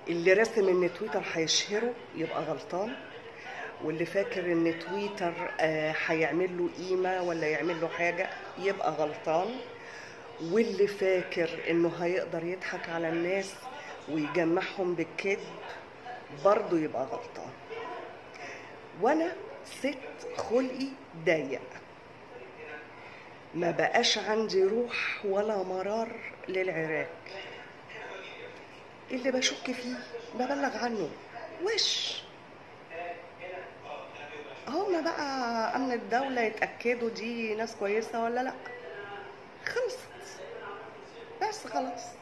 اللي راسم ان تويتر هيشهره يبقى غلطان واللي فاكر ان تويتر آه، هيعمل له قيمه ولا يعمل له حاجه يبقى غلطان واللي فاكر انه هيقدر يضحك على الناس ويجمعهم بالكذب برضه يبقى غلطان وانا ست خلقي ضيق ما بقاش عندي روح ولا مرار للعراك اللي بشك فيه ببلغ عنه وش هما بقى امن الدولة يتأكدوا دي ناس كويسة ولا لا خلصت بس خلاص